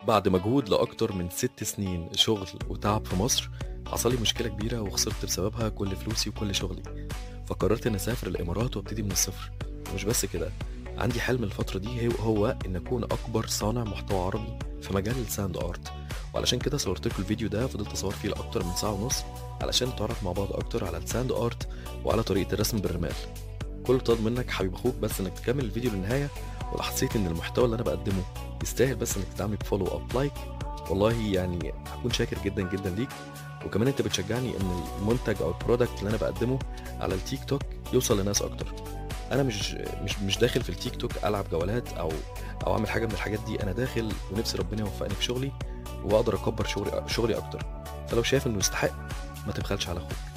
بعد مجهود لأكتر من ست سنين شغل وتعب في مصر حصل لي مشكلة كبيرة وخسرت بسببها كل فلوسي وكل شغلي فقررت إن أسافر الإمارات وابتدي من الصفر ومش بس كده عندي حلم الفترة دي هو- هو إن أكون أكبر صانع محتوى عربي في مجال الساند آرت وعلشان كده صورت لكم الفيديو ده فضلت أصور فيه لأكتر من ساعة ونص علشان نتعرف مع بعض أكتر على الساند آرت وعلى طريقة الرسم بالرمال كل اللي طالب منك حبيب أخوك بس إنك تكمل الفيديو للنهاية ولو حسيت إن المحتوى اللي أنا بقدمه يستاهل بس إنك تعمل فولو أب لايك والله يعني هكون شاكر جدا جدا ليك وكمان انت بتشجعني ان المنتج او البرودكت اللي انا بقدمه على التيك توك يوصل لناس اكتر انا مش مش مش داخل في التيك توك العب جولات او او اعمل حاجه من الحاجات دي انا داخل ونفسي ربنا يوفقني في شغلي واقدر اكبر شغلي شغلي اكتر فلو شايف انه يستحق ما تبخلش على اخوك